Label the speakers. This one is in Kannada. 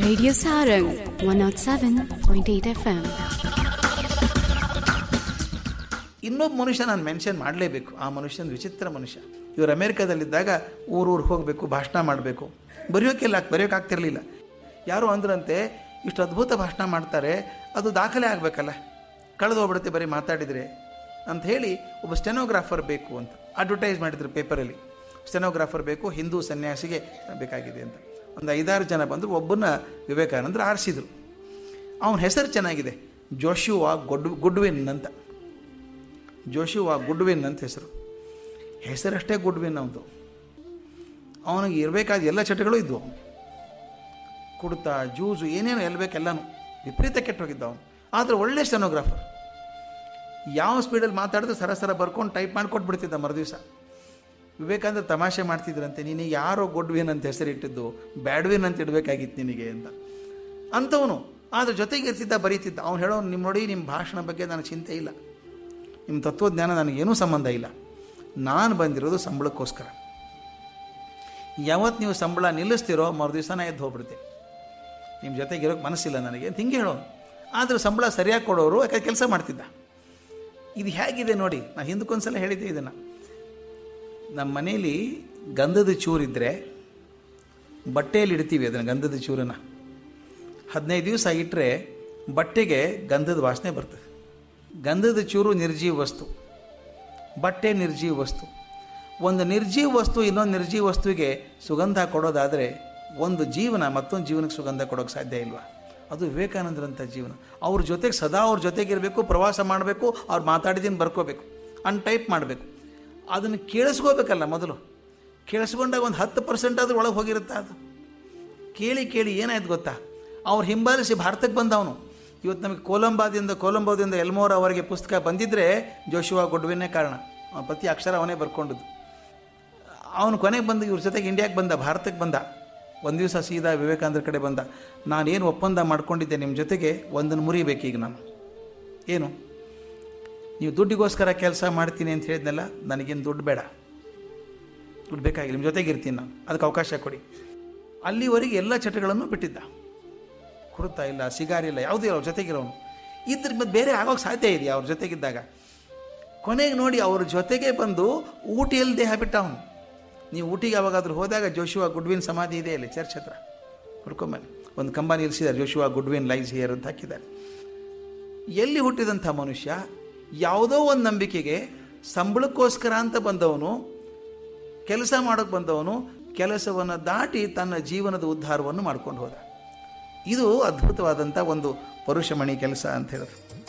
Speaker 1: Radio Sarang 107.8 FM.
Speaker 2: ಇನ್ನೊಬ್ಬ ಮನುಷ್ಯ ನಾನು ಮೆನ್ಷನ್ ಮಾಡಲೇಬೇಕು ಆ ಮನುಷ್ಯನ ವಿಚಿತ್ರ ಮನುಷ್ಯ ಇವರು ಅಮೇರಿಕಾದಲ್ಲಿದ್ದಾಗ ಊರೂರಿಗೆ ಹೋಗಬೇಕು ಭಾಷಣ ಮಾಡಬೇಕು ಬರೆಯೋಕ್ಕೆಲ್ಲ ಬರೆಯೋಕೆ ಆಗ್ತಿರಲಿಲ್ಲ ಯಾರೋ ಅಂದ್ರಂತೆ ಇಷ್ಟು ಅದ್ಭುತ ಭಾಷಣ ಮಾಡ್ತಾರೆ ಅದು ದಾಖಲೆ ಆಗಬೇಕಲ್ಲ ಕಳೆದು ಹೋಗ್ಬಿಡುತ್ತೆ ಬರೀ ಮಾತಾಡಿದರೆ ಅಂತ ಹೇಳಿ ಒಬ್ಬ ಸ್ಟೆನೋಗ್ರಾಫರ್ ಬೇಕು ಅಂತ ಅಡ್ವರ್ಟೈಸ್ ಮಾಡಿದ್ರು ಪೇಪರಲ್ಲಿ ಸ್ಟೆನೋಗ್ರಾಫರ್ ಬೇಕು ಹಿಂದೂ ಸನ್ಯಾಸಿಗೆ ಬೇಕಾಗಿದೆ ಅಂತ ಒಂದು ಐದಾರು ಜನ ಬಂದರು ಒಬ್ಬನ ವಿವೇಕಾನಂದರು ಆರಿಸಿದರು ಅವನ ಹೆಸರು ಚೆನ್ನಾಗಿದೆ ಜೋಶುವಾ ಗೊಡ್ ಗುಡ್ವಿನ್ ಅಂತ ಜೋಶುವಾ ಗುಡ್ವಿನ್ ಅಂತ ಹೆಸರು ಹೆಸರಷ್ಟೇ ಗುಡ್ವಿನ್ ಅವನು ಅವನಿಗೆ ಇರಬೇಕಾದ ಎಲ್ಲ ಚಟಗಳು ಇದ್ವು ಕುಡ್ತ ಜೂಜು ಏನೇನು ಎಲ್ಲಿ ಬೇಕೆಲ್ಲನೂ ವಿಪರೀತ ಕೆಟ್ಟೋಗಿದ್ದ ಅವನು ಆದರೆ ಒಳ್ಳೆ ಸ್ಟೆನೋಗ್ರಾಫರ್ ಯಾವ ಸ್ಪೀಡಲ್ಲಿ ಮಾತಾಡಿದ್ರೆ ಸರ ಸರ ಬರ್ಕೊಂಡು ಟೈಪ್ ಮಾಡಿ ಕೊಟ್ಬಿಡ್ತಿದ್ದ ಮರುದಿವಸ ವಿವೇಕಾನಂದ ತಮಾಷೆ ಮಾಡ್ತಿದ್ರಂತೆ ನೀನು ಯಾರೋ ಗುಡ್ವಿನ್ ಅಂತ ಹೆಸರಿಟ್ಟಿದ್ದು ಬ್ಯಾಡ್ವಿನ್ ಅಂತ ಇಡಬೇಕಾಗಿತ್ತು ನಿನಗೆ ಅಂತ ಅಂಥವನು ಆದರೆ ಜೊತೆಗೆ ಇರ್ತಿದ್ದ ಬರೀತಿದ್ದ ಅವ್ನು ಹೇಳೋನು ನಿಮ್ಮ ನೋಡಿ ನಿಮ್ಮ ಭಾಷಣ ಬಗ್ಗೆ ನನಗೆ ಚಿಂತೆ ಇಲ್ಲ ನಿಮ್ಮ ತತ್ವಜ್ಞಾನ ನನಗೇನೂ ಸಂಬಂಧ ಇಲ್ಲ ನಾನು ಬಂದಿರೋದು ಸಂಬಳಕ್ಕೋಸ್ಕರ ಯಾವತ್ತು ನೀವು ಸಂಬಳ ನಿಲ್ಲಿಸ್ತಿರೋ ಮರುದಿವಸ ನಾ ಎದ್ದು ಹೋಗ್ಬಿಡ್ತೆ ನಿಮ್ಮ ಜೊತೆಗೆ ಇರೋಕ್ಕೆ ಮನಸ್ಸಿಲ್ಲ ನನಗೆ ಅಂತ ಹಿಂಗೆ ಹೇಳೋನು ಆದರೆ ಸಂಬಳ ಸರಿಯಾಗಿ ಕೊಡೋರು ಯಾಕಂದ್ರೆ ಕೆಲಸ ಮಾಡ್ತಿದ್ದ ಇದು ಹೇಗಿದೆ ನೋಡಿ ನಾನು ಹಿಂದಕ್ಕೊಂದ್ಸಲ ಹೇಳಿದ್ದೆ ಇದನ್ನು ನಮ್ಮ ಮನೇಲಿ ಗಂಧದ ಚೂರಿದ್ದರೆ ಬಟ್ಟೆಯಲ್ಲಿ ಇಡ್ತೀವಿ ಅದನ್ನು ಗಂಧದ ಚೂರನ್ನು ಹದಿನೈದು ದಿವಸ ಇಟ್ಟರೆ ಬಟ್ಟೆಗೆ ಗಂಧದ ವಾಸನೆ ಬರ್ತದೆ ಗಂಧದ ಚೂರು ನಿರ್ಜೀವ ವಸ್ತು ಬಟ್ಟೆ ನಿರ್ಜೀವ ವಸ್ತು ಒಂದು ನಿರ್ಜೀವ ವಸ್ತು ಇನ್ನೊಂದು ನಿರ್ಜೀವ ವಸ್ತುವಿಗೆ ಸುಗಂಧ ಕೊಡೋದಾದರೆ ಒಂದು ಜೀವನ ಮತ್ತೊಂದು ಜೀವನಕ್ಕೆ ಸುಗಂಧ ಕೊಡೋಕ್ಕೆ ಸಾಧ್ಯ ಇಲ್ವಾ ಅದು ವಿವೇಕಾನಂದರಂಥ ಜೀವನ ಅವ್ರ ಜೊತೆಗೆ ಸದಾ ಅವ್ರ ಜೊತೆಗಿರಬೇಕು ಪ್ರವಾಸ ಮಾಡಬೇಕು ಅವ್ರು ಮಾತಾಡಿದ್ದೀನಿ ಬರ್ಕೋಬೇಕು ಅನ್ ಟೈಪ್ ಮಾಡಬೇಕು ಅದನ್ನು ಕೇಳಿಸ್ಕೋಬೇಕಲ್ಲ ಮೊದಲು ಕೇಳಿಸ್ಕೊಂಡಾಗ ಒಂದು ಹತ್ತು ಪರ್ಸೆಂಟ್ ಆದ್ರೂ ಒಳಗೆ ಹೋಗಿರುತ್ತೆ ಅದು ಕೇಳಿ ಕೇಳಿ ಏನಾಯ್ತು ಗೊತ್ತಾ ಅವ್ರು ಹಿಂಬಾಲಿಸಿ ಭಾರತಕ್ಕೆ ಬಂದವನು ಇವತ್ತು ನಮಗೆ ಕೊಲಂಬಾದಿಂದ ಕೊಲಂಬೋದಿಂದ ಎಲ್ಮೋರ್ ಅವರಿಗೆ ಪುಸ್ತಕ ಬಂದಿದ್ದರೆ ಜೋಶುವಾ ಗುಡ್ವಿನೇ ಕಾರಣ ಅವನ ಪ್ರತಿ ಅಕ್ಷರ ಅವನೇ ಬರ್ಕೊಂಡದ್ದು ಅವನು ಕೊನೆಗೆ ಬಂದು ಇವ್ರ ಜೊತೆಗೆ ಇಂಡಿಯಾಗೆ ಬಂದ ಭಾರತಕ್ಕೆ ಬಂದ ಒಂದು ದಿವಸ ಸೀದಾ ವಿವೇಕಾನಂದರ ಕಡೆ ಬಂದ ನಾನೇನು ಒಪ್ಪಂದ ಮಾಡ್ಕೊಂಡಿದ್ದೆ ನಿಮ್ಮ ಜೊತೆಗೆ ಒಂದನ್ನು ಮುರಿಬೇಕೀಗ ನಾನು ಏನು ನೀವು ದುಡ್ಡಿಗೋಸ್ಕರ ಕೆಲಸ ಮಾಡ್ತೀನಿ ಅಂತ ಹೇಳಿದ್ನಲ್ಲ ನನಗೇನು ದುಡ್ಡು ಬೇಡ ದುಡ್ಡು ಬೇಕಾಗಿಲ್ಲ ನಿಮ್ಮ ಜೊತೆಗೆ ಇರ್ತೀನಿ ನಾನು ಅದಕ್ಕೆ ಅವಕಾಶ ಕೊಡಿ ಅಲ್ಲಿವರೆಗೆ ಎಲ್ಲ ಚಟಗಳನ್ನು ಬಿಟ್ಟಿದ್ದ ಕುರುತಾ ಇಲ್ಲ ಸಿಗಾರಿ ಇಲ್ಲ ಯಾವುದೂ ಇಲ್ಲ ಅವ್ರ ಜೊತೆಗಿರೋನು ಇದ್ರ ಮತ್ತೆ ಬೇರೆ ಆಗೋಕ್ಕೆ ಸಾಧ್ಯ ಇದೆಯಾ ಅವ್ರ ಜೊತೆಗಿದ್ದಾಗ ಕೊನೆಗೆ ನೋಡಿ ಅವ್ರ ಜೊತೆಗೆ ಬಂದು ಊಟಿಯಲ್ಲಿ ದೇಹ ಬಿಟ್ಟ ಅವನು ನೀವು ಊಟಿಗೆ ಯಾವಾಗಾದ್ರೂ ಹೋದಾಗ ಜೋಶುವಾ ಗುಡ್ವಿನ್ ಸಮಾಧಿ ಇದೆ ಅಲ್ಲಿ ಚರ್ಚ್ ಹತ್ರ ಹುಡ್ಕೊಂಬನ್ನಿ ಒಂದು ಕಂಬ ನಿಲ್ಲಿಸಿದ್ದಾರೆ ಜೋಶುವಾ ಗುಡ್ವಿನ್ ಲೈಸ್ ಹಿಯರ್ ಅಂತ ಹಾಕಿದ್ದಾರೆ ಎಲ್ಲಿ ಹುಟ್ಟಿದಂಥ ಮನುಷ್ಯ ಯಾವುದೋ ಒಂದು ನಂಬಿಕೆಗೆ ಸಂಬಳಕ್ಕೋಸ್ಕರ ಅಂತ ಬಂದವನು ಕೆಲಸ ಮಾಡೋಕ್ಕೆ ಬಂದವನು ಕೆಲಸವನ್ನು ದಾಟಿ ತನ್ನ ಜೀವನದ ಉದ್ಧಾರವನ್ನು ಮಾಡ್ಕೊಂಡು ಹೋದ ಇದು ಅದ್ಭುತವಾದಂಥ ಒಂದು ಪರುಷಮಣಿ ಕೆಲಸ ಅಂತ ಹೇಳಿದ್ರು